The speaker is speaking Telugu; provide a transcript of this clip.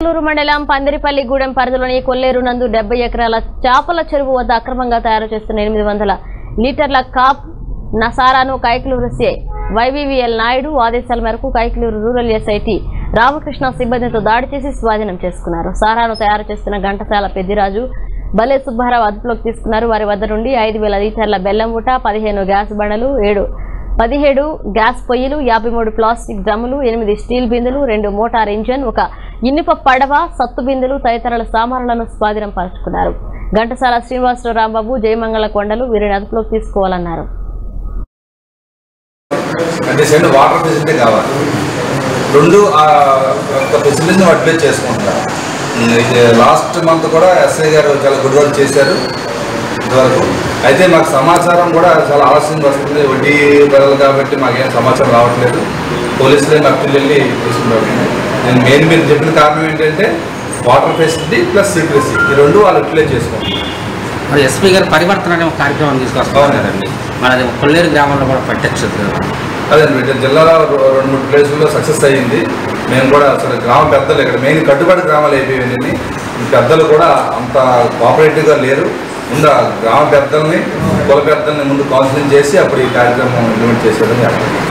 కొల్లూరు మండలం పందిరిపల్లిగూడెం పరిధిలోని కొల్లేరు నందు డెబ్బై ఎకరాల చేపల చెరువు వద్ద అక్రమంగా తయారు చేస్తున్న ఎనిమిది వందల లీటర్ల కాప్ నసారాను కైకలూరు సిఐ వైవివిఎల్ నాయుడు ఆదేశాల మేరకు కైకలూరు రూరల్ ఎస్ఐటి రామకృష్ణ సిబ్బందితో దాడి చేసి స్వాధీనం చేసుకున్నారు సారాను తయారు చేస్తున్న ఘంటసాల పెద్దిరాజు బలే సుబ్బారావు అదుపులోకి తీసుకున్నారు వారి వద్ద నుండి ఐదు వేల లీటర్ల బెల్లం ఊట పదిహేను గ్యాస్ బండలు ఏడు పదిహేడు గ్యాస్ పొయ్యిలు యాభై మూడు ప్లాస్టిక్ డ్రమ్ములు ఎనిమిది స్టీల్ బిందులు రెండు మోటార్ ఇంజన్ ఒక ఇనుప పడవ సత్తు బిందులు తదితరుల సామాన్లను స్వాధీనం పరుచుకున్నారు ఘంటసాల శ్రీనివాసరావు రాంబాబు జయమంగళ కొండలు వీరిని అదుపులోకి తీసుకోవాలన్నారు అంటే సెండ్ వాటర్ ఫెసిలిటీ కావాలి రెండు ఆ యొక్క ఫెసిలిటీని అడ్వైజ్ చేసుకుంటున్నారు ఉమ్, ఇది లాస్ట్ మంత్ కూడా ఎస్ఐ గారు చాలా గుడ్ వర్క్ చేశారు ఇంతవరకు అయితే మాకు సమాచారం కూడా చాలా ఆలస్యంగా వస్తుంది వడ్డీ పిల్లలు కాబట్టి మాకేం సమాచారం రావట్లేదు పోలీసులే నక్కులు వెళ్ళి తీసుకుంటారు నేను మెయిన్ మీరు చెప్పిన కారణం ఏంటంటే వాటర్ ఫెసిలిటీ ప్లస్ సీక్రెసీ ఈ రెండు వాళ్ళు యూటిలైజ్ చేసుకుంటున్నారు మరి ఎస్పీ గారు పరివర్తన అనే ఒక కార్యక్రమం తీసుకొస్తున్నారు కదండి మరి అది కొల్లేరు గ్రామంలో కూడా పెట్టచ్చు అదే అండి జిల్లాలో రో- రెండు మూడు ప్లేసుల్లో సక్సెస్ అయ్యింది మేము కూడా అసలు గ్రామ పెద్దలు ఇక్కడ మెయిన్ కట్టుబడి గ్రామాలు అయిపోయింది ఈ పెద్దలు కూడా అంత కోఆపరేటివ్గా లేరు ముందు ఆ గ్రామ పెద్దల్ని కుల పెద్దల్ని ముందు కౌన్సిలింగ్ చేసి అప్పుడు ఈ కార్యక్రమం ఇంప్లిమెంట్ చేసేదని చెప్పండి